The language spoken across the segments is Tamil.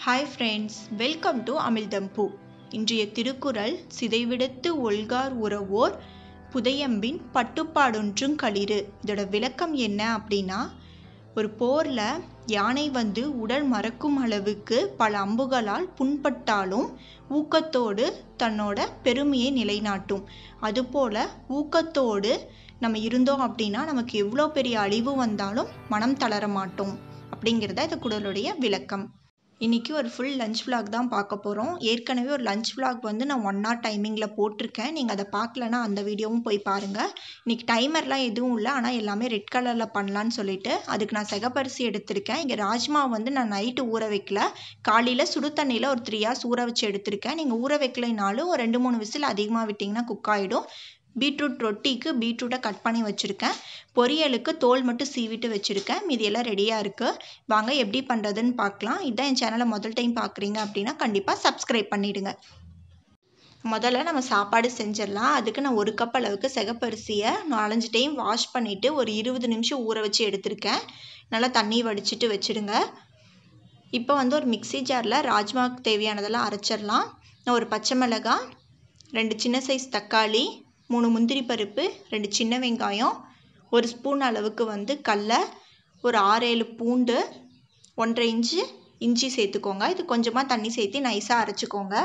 hi friends welcome to Amizhthampoo இன்றைய திருக்குறள் சிதைவிடத்து ஒல்கார் உறவோர் புதையம்பின் பட்டுப்பாடொன்றும் களிறு இதோட விளக்கம் என்ன அப்படின்னா ஒரு போரில் யானை வந்து உடல் மறக்கும் அளவுக்கு பல அம்புகளால் புண்பட்டாலும் ஊக்கத்தோடு தன்னோட பெருமையை நிலைநாட்டும் அதுபோல் ஊக்கத்தோடு நம்ம இருந்தோம் அப்படின்னா நமக்கு எவ்வளோ பெரிய அழிவு வந்தாலும் மனம் தளர மாட்டோம் அப்படிங்கிறத இந்த குடலுடைய விளக்கம் இன்றைக்கி ஒரு ஃபுல் லஞ்ச் vlog தான் பார்க்க போகிறோம் ஏற்கனவே ஒரு லஞ்ச் vlog வந்து நான் ஒன் ஹவர் டைமிங்கில் போட்டிருக்கேன் நீங்கள் அதை பார்க்கலன்னா அந்த வீடியோவும் போய் பாருங்கள் இன்றைக்கி டைமர்லாம் எதுவும் இல்லை ஆனால் எல்லாமே ரெட் கலரில் பண்ணலான்னு சொல்லிட்டு அதுக்கு நான் செகப்பரிசி எடுத்திருக்கேன் இங்கே ராஜ்மா வந்து நான் நைட்டு ஊற வைக்கல காலையில் சுடு தண்ணியில் ஒரு த்ரீ ஹார்ஸ் ஊற வச்சு எடுத்திருக்கேன் நீங்கள் ஊற வைக்கலைனாலும் ஒரு ரெண்டு மூணு விசில் அதிகமாக விட்டிங்கன்னா குக் ஆகிடும் பீட்ரூட் ரொட்டிக்கு பீட்ரூட்டை கட் பண்ணி வச்சுருக்கேன் பொரியலுக்கு தோல் மட்டும் சீவிட்டு வச்சுருக்கேன் மீதி எல்லாம் ரெடியாக இருக்குது வாங்க எப்படி பண்ணுறதுன்னு பார்க்கலாம் இதான் என் சேனலை முதல் டைம் பார்க்குறீங்க அப்படின்னா கண்டிப்பாக சப்ஸ்கிரைப் பண்ணிவிடுங்க முதல்ல நம்ம சாப்பாடு செஞ்சிடலாம் அதுக்கு நான் ஒரு கப் அளவுக்கு சிகப்பரிசியை நாலஞ்சு டைம் வாஷ் பண்ணிவிட்டு ஒரு இருபது நிமிஷம் ஊற வச்சு எடுத்திருக்கேன் நல்லா தண்ணி வடிச்சிட்டு வச்சுடுங்க இப்போ வந்து ஒரு மிக்ஸி ஜாரில் ராஜ்மாவுக்கு தேவையானதெல்லாம் அரைச்சிடலாம் நான் ஒரு பச்சை மிளகாய் ரெண்டு சின்ன சைஸ் தக்காளி மூணு முந்திரி பருப்பு ரெண்டு சின்ன வெங்காயம் ஒரு ஸ்பூன் அளவுக்கு வந்து கடல ஒரு ஆறு ஏழு பூண்டு ஒன்றரை இன்ச்சு இஞ்சி சேர்த்துக்கோங்க இது கொஞ்சமாக தண்ணி சேர்த்து நைஸாக அரைச்சிக்கோங்க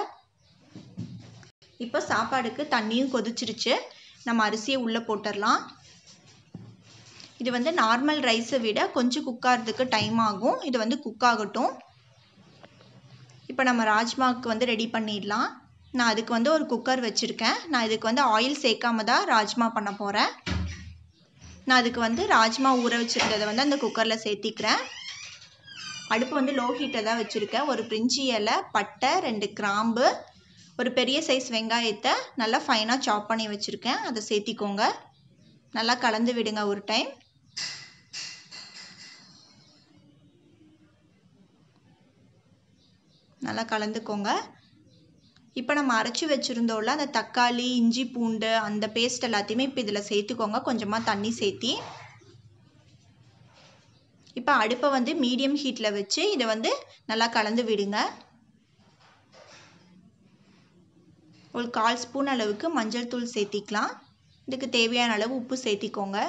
இப்போ சாப்பாடுக்கு தண்ணியும் கொதிச்சிருச்சு நம்ம அரிசியை உள்ளே போட்டுடலாம் இது வந்து நார்மல் ரைஸை விட கொஞ்சம் குக் ஆகிறதுக்கு டைம் ஆகும் இது வந்து குக் ஆகட்டும் இப்போ நம்ம ராஜ்மாவுக்கு வந்து ரெடி பண்ணிடலாம் நான் அதுக்கு வந்து ஒரு குக்கர் வச்சுருக்கேன் நான் இதுக்கு வந்து ஆயில் சேர்க்காம தான் ராஜ்மா பண்ண போகிறேன் நான் அதுக்கு வந்து ராஜ்மா ஊற வச்சுருந்ததை வந்து அந்த குக்கரில் சேர்த்திக்கிறேன் அடுப்பு வந்து லோ ஹீட்டை தான் வச்சுருக்கேன் ஒரு பிரிஞ்சி இலை பட்டை ரெண்டு கிராம்பு ஒரு பெரிய சைஸ் வெங்காயத்தை நல்லா ஃபைனாக சாப் பண்ணி வச்சுருக்கேன் அதை சேர்த்திக்கோங்க நல்லா கலந்து விடுங்க ஒரு டைம் நல்லா கலந்துக்கோங்க இப்போ நம்ம அரைச்சி வச்சுருந்தோம்ல அந்த தக்காளி இஞ்சி பூண்டு அந்த பேஸ்ட் எல்லாத்தையுமே இப்போ இதில் சேர்த்துக்கோங்க கொஞ்சமாக தண்ணி சேர்த்தி இப்போ அடுப்பை வந்து மீடியம் ஹீட்டில் வச்சு இதை வந்து நல்லா கலந்து விடுங்க ஒரு கால் ஸ்பூன் அளவுக்கு மஞ்சள் தூள் சேர்த்திக்கலாம் இதுக்கு தேவையான அளவு உப்பு சேர்த்திக்கோங்க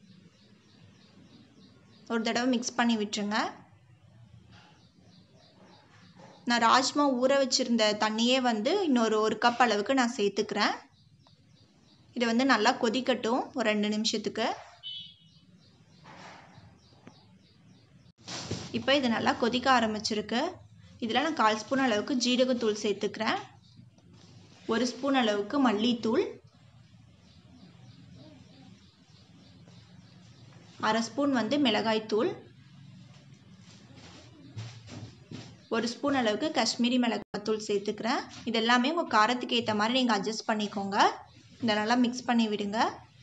ஒரு தடவை மிக்ஸ் பண்ணி விட்டுருங்க நான் ராஜ்மா ஊற வச்சுருந்த தண்ணியே வந்து இன்னொரு ஒரு கப் அளவுக்கு நான் சேர்த்துக்கிறேன் இதை வந்து நல்லா கொதிக்கட்டும் ஒரு ரெண்டு நிமிஷத்துக்கு இப்போ இது நல்லா கொதிக்க ஆரம்பிச்சிருக்கு இதில் நான் கால் ஸ்பூன் அளவுக்கு ஜீரகத்தூள் சேர்த்துக்கிறேன் ஒரு ஸ்பூன் அளவுக்கு மல்லித்தூள் அரை ஸ்பூன் வந்து மிளகாய்த்தூள் ஒரு ஸ்பூன் அளவுக்கு காஷ்மீரி மிளகாத்தூள் சேர்த்துக்கிறேன் இது எல்லாமே உங்கள் காரத்துக்கு ஏற்ற மாதிரி நீங்கள் அட்ஜஸ்ட் பண்ணிக்கோங்க இதை நல்லா மிக்ஸ் பண்ணி விடுங்க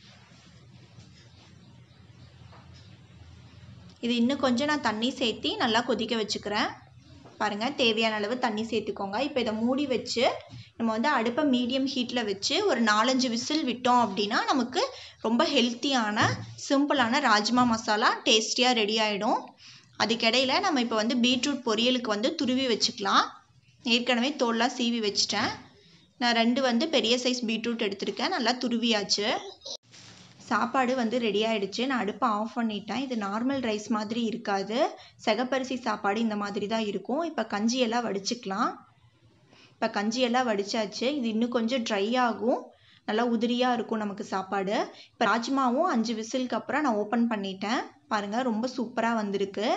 இது இன்னும் கொஞ்சம் நான் தண்ணி சேர்த்தி நல்லா கொதிக்க வச்சுக்கிறேன் பாருங்கள் தேவையான அளவு தண்ணி சேர்த்துக்கோங்க இப்போ இதை மூடி வச்சு நம்ம வந்து அடுப்பை மீடியம் ஹீட்டில் வச்சு ஒரு நாலஞ்சு விசில் விட்டோம் அப்படின்னா நமக்கு ரொம்ப ஹெல்த்தியான சிம்பிளான ராஜ்மா மசாலா டேஸ்டியாக ரெடி ஆகிடும் அதுக்கிடையில் நம்ம இப்போ வந்து பீட்ரூட் பொரியலுக்கு வந்து துருவி வச்சுக்கலாம் ஏற்கனவே தோல்லாம் சீவி வச்சுட்டேன் நான் ரெண்டு வந்து பெரிய சைஸ் பீட்ரூட் எடுத்திருக்கேன் நல்லா துருவியாச்சு சாப்பாடு வந்து ரெடி ஆகிடுச்சு நான் அடுப்பை ஆஃப் பண்ணிட்டேன் இது நார்மல் ரைஸ் மாதிரி இருக்காது செகப்பரிசி சாப்பாடு இந்த மாதிரி தான் இருக்கும் இப்போ கஞ்சியெல்லாம் வடிச்சுக்கலாம் இப்போ கஞ்சியெல்லாம் வடித்தாச்சு இது இன்னும் கொஞ்சம் ட்ரை ஆகும் நல்லா உதிரியாக இருக்கும் நமக்கு சாப்பாடு இப்போ ராஜ்மாவும் அஞ்சு விசிலுக்கு அப்புறம் நான் ஓப்பன் பண்ணிட்டேன் பாருங்கள் ரொம்ப சூப்பராக வந்திருக்கு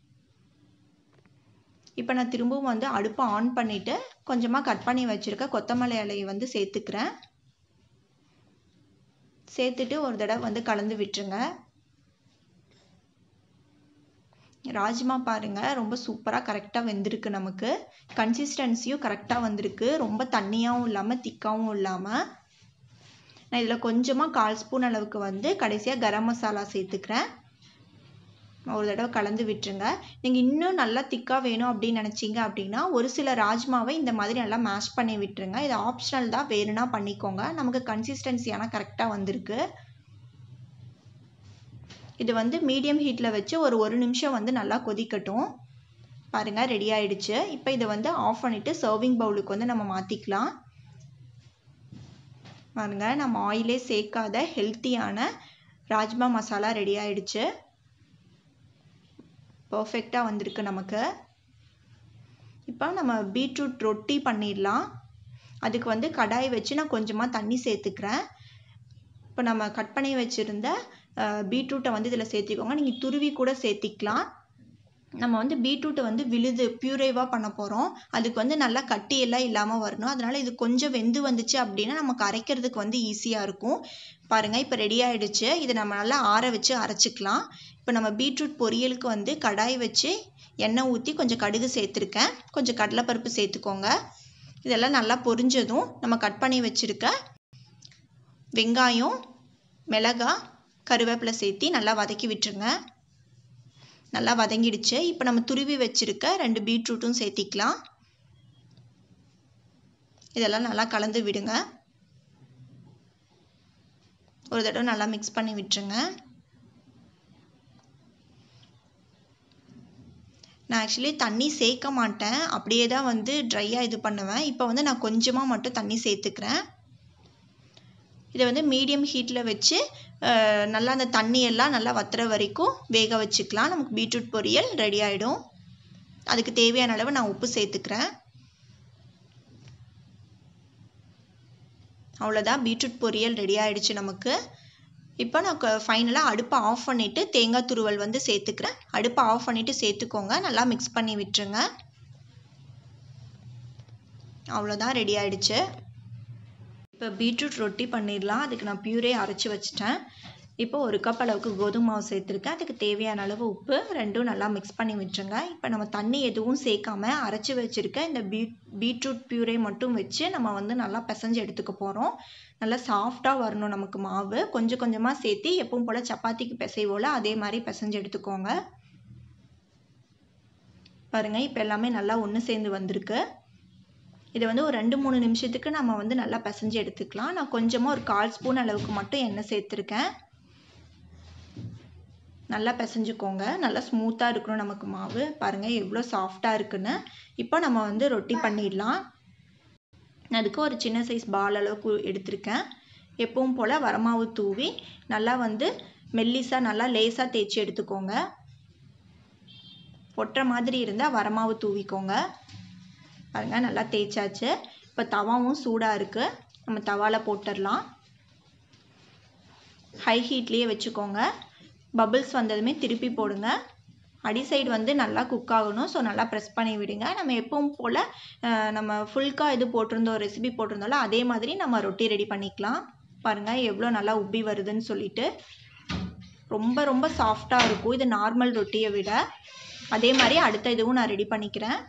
இப்போ நான் திரும்பவும் வந்து அடுப்பை ஆன் பண்ணிவிட்டு கொஞ்சமாக கட் பண்ணி வச்சுருக்க கொத்தமல்லி இலையை வந்து சேர்த்துக்கிறேன் சேர்த்துட்டு ஒரு தடவை வந்து கலந்து விட்டுருங்க ராஜ்மா பாருங்கள் ரொம்ப சூப்பராக கரெக்டாக வெந்திருக்கு நமக்கு கன்சிஸ்டன்சியும் கரெக்டாக வந்திருக்கு ரொம்ப தண்ணியாகவும் இல்லாமல் திக்காகவும் இல்லாமல் நான் இதில் கொஞ்சமாக கால் ஸ்பூன் அளவுக்கு வந்து கடைசியாக கரம் மசாலா சேர்த்துக்கிறேன் ஒரு தடவை கலந்து விட்டுருங்க நீங்கள் இன்னும் நல்லா திக்காக வேணும் அப்படின்னு நினச்சிங்க அப்படின்னா ஒரு சில ராஜ்மாவை இந்த மாதிரி நல்லா மேஷ் பண்ணி விட்டுருங்க இது ஆப்ஷனல் தான் வேணும்னா பண்ணிக்கோங்க நமக்கு கன்சிஸ்டன்சியான கரெக்டாக வந்திருக்கு இது வந்து மீடியம் ஹீட்டில் வச்சு ஒரு ஒரு நிமிஷம் வந்து நல்லா கொதிக்கட்டும் பாருங்கள் ரெடி ஆயிடுச்சு இப்போ இதை வந்து ஆஃப் பண்ணிவிட்டு சர்விங் பவுலுக்கு வந்து நம்ம மாற்றிக்கலாம் பாருங்க நம்ம ஆயிலே சேர்க்காத ஹெல்த்தியான ராஜ்மா மசாலா ரெடி ஆயிடுச்சு பர்ஃபெக்டாக வந்திருக்கு நமக்கு இப்போ நம்ம பீட்ரூட் ரொட்டி பண்ணிடலாம் அதுக்கு வந்து கடாய் வச்சு நான் கொஞ்சமாக தண்ணி சேர்த்துக்கிறேன் இப்போ நம்ம கட் பண்ணி வச்சுருந்த பீட்ரூட்டை வந்து இதில் சேர்த்திக்கோங்க நீங்கள் துருவி கூட சேர்த்திக்கலாம் நம்ம வந்து பீட்ரூட்டை வந்து விழுது பியூரேவாக பண்ண போகிறோம் அதுக்கு வந்து நல்லா கட்டியெல்லாம் இல்லாமல் வரணும் அதனால் இது கொஞ்சம் வெந்து வந்துச்சு அப்படின்னா நமக்கு அரைக்கிறதுக்கு வந்து ஈஸியாக இருக்கும் பாருங்கள் இப்போ ரெடி ஆகிடுச்சு இதை நம்ம நல்லா ஆற வச்சு அரைச்சிக்கலாம் இப்போ நம்ம பீட்ரூட் பொரியலுக்கு வந்து கடாய் வச்சு எண்ணெய் ஊற்றி கொஞ்சம் கடுகு சேர்த்துருக்கேன் கொஞ்சம் கடலைப்பருப்பு சேர்த்துக்கோங்க இதெல்லாம் நல்லா பொரிஞ்சதும் நம்ம கட் பண்ணி வச்சுருக்க வெங்காயம் மிளகா கருவேப்பிலை சேர்த்தி நல்லா வதக்கி விட்டுருங்க நல்லா வதங்கிடுச்சு இப்போ நம்ம துருவி வச்சுருக்க ரெண்டு பீட்ரூட்டும் சேர்த்திக்கலாம் இதெல்லாம் நல்லா கலந்து விடுங்க ஒரு தடவை நல்லா மிக்ஸ் பண்ணி விட்டுருங்க நான் ஆக்சுவலி தண்ணி சேர்க்க மாட்டேன் அப்படியே தான் வந்து ட்ரையாக இது பண்ணுவேன் இப்போ வந்து நான் கொஞ்சமாக மட்டும் தண்ணி சேர்த்துக்கிறேன் இதை வந்து மீடியம் ஹீட்டில் வச்சு நல்லா அந்த தண்ணியெல்லாம் நல்லா வத்துற வரைக்கும் வேக வச்சுக்கலாம் நமக்கு பீட்ரூட் பொரியல் ரெடி ஆகிடும் அதுக்கு தேவையான அளவு நான் உப்பு சேர்த்துக்கிறேன் அவ்வளோதான் பீட்ரூட் பொரியல் ரெடி ஆகிடுச்சு நமக்கு இப்போ நான் ஃபைனலாக அடுப்பை ஆஃப் பண்ணிவிட்டு தேங்காய் துருவல் வந்து சேர்த்துக்கிறேன் அடுப்பை ஆஃப் பண்ணிவிட்டு சேர்த்துக்கோங்க நல்லா மிக்ஸ் பண்ணி விட்டுருங்க அவ்வளோதான் ரெடி ஆகிடுச்சு இப்போ பீட்ரூட் ரொட்டி பண்ணிடலாம் அதுக்கு நான் பியூரே அரைச்சி வச்சிட்டேன் இப்போ ஒரு கப் அளவுக்கு கோதுமை மாவு சேர்த்துருக்கேன் அதுக்கு தேவையான அளவு உப்பு ரெண்டும் நல்லா மிக்ஸ் பண்ணி விட்டுருங்க இப்போ நம்ம தண்ணி எதுவும் சேர்க்காம அரைச்சி வச்சுருக்க இந்த பீட் பீட்ரூட் பியூரே மட்டும் வச்சு நம்ம வந்து நல்லா பிசைஞ்சு எடுத்துக்க போகிறோம் நல்லா சாஃப்டாக வரணும் நமக்கு மாவு கொஞ்சம் கொஞ்சமாக சேர்த்து எப்பவும் போல் சப்பாத்திக்கு பிசைவோல அதே மாதிரி பிசைஞ்சு எடுத்துக்கோங்க பாருங்கள் இப்போ எல்லாமே நல்லா ஒன்று சேர்ந்து வந்திருக்கு இதை வந்து ஒரு ரெண்டு மூணு நிமிஷத்துக்கு நம்ம வந்து நல்லா பிசைஞ்சு எடுத்துக்கலாம் நான் கொஞ்சமாக ஒரு கால் ஸ்பூன் அளவுக்கு மட்டும் எண்ணெய் சேர்த்துருக்கேன் நல்லா பிசைஞ்சுக்கோங்க நல்லா ஸ்மூத்தாக இருக்கணும் நமக்கு மாவு பாருங்கள் எவ்வளோ சாஃப்டாக இருக்குன்னு இப்போ நம்ம வந்து ரொட்டி பண்ணிடலாம் அதுக்கு ஒரு சின்ன சைஸ் பால் அளவுக்கு எடுத்திருக்கேன் எப்பவும் போல் வரமாவு தூவி நல்லா வந்து மெல்லிஸாக நல்லா லேஸாக தேய்ச்சி எடுத்துக்கோங்க ஒட்டுற மாதிரி இருந்தால் வரமாவு தூவிக்கோங்க பாருங்கள் நல்லா தேய்ச்சாச்சு இப்போ தவாவும் சூடாக இருக்குது நம்ம தவாவில் போட்டுடலாம் ஹை ஹீட்லேயே வச்சுக்கோங்க பபிள்ஸ் வந்ததுமே திருப்பி போடுங்க அடி சைடு வந்து நல்லா குக் ஆகணும் ஸோ நல்லா ப்ரெஸ் பண்ணி விடுங்க நம்ம எப்பவும் போல் நம்ம ஃபுல்காக இது போட்டிருந்தோம் ரெசிபி போட்டிருந்தோம்ல அதே மாதிரி நம்ம ரொட்டி ரெடி பண்ணிக்கலாம் பாருங்கள் எவ்வளோ நல்லா உப்பி வருதுன்னு சொல்லிட்டு ரொம்ப ரொம்ப சாஃப்டாக இருக்கும் இது நார்மல் ரொட்டியை விட அதே மாதிரி அடுத்த இதுவும் நான் ரெடி பண்ணிக்கிறேன்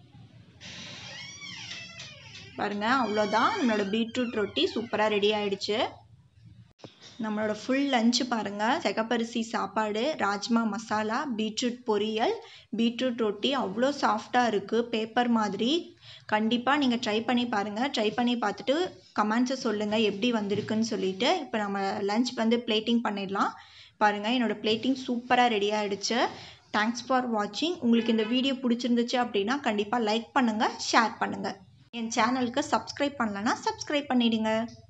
பாருங்கள் அவ்வளோதான் நம்மளோட பீட்ரூட் ரொட்டி சூப்பராக ரெடி ஆயிடுச்சு நம்மளோட ஃபுல் லஞ்சு பாருங்கள் செகப்பரிசி சாப்பாடு ராஜ்மா மசாலா பீட்ரூட் பொரியல் பீட்ரூட் ரொட்டி அவ்வளோ சாஃப்டாக இருக்குது பேப்பர் மாதிரி கண்டிப்பாக நீங்கள் ட்ரை பண்ணி பாருங்கள் ட்ரை பண்ணி பார்த்துட்டு கமெண்ட்ஸை சொல்லுங்கள் எப்படி வந்திருக்குன்னு சொல்லிட்டு இப்போ நம்ம லஞ்ச் வந்து பிளேட்டிங் பண்ணிடலாம் பாருங்கள் என்னோடய பிளேட்டிங் சூப்பராக ரெடி ஆகிடுச்சு தேங்க்ஸ் ஃபார் வாட்சிங் உங்களுக்கு இந்த வீடியோ பிடிச்சிருந்துச்சு அப்படின்னா கண்டிப்பாக லைக் பண்ணுங்கள் ஷேர் பண்ணுங்கள் என் சேனலுக்கு சப்ஸ்கிரைப் பண்ணலன்னா சப்ஸ்கிரைப் பண்ணிவிடுங்க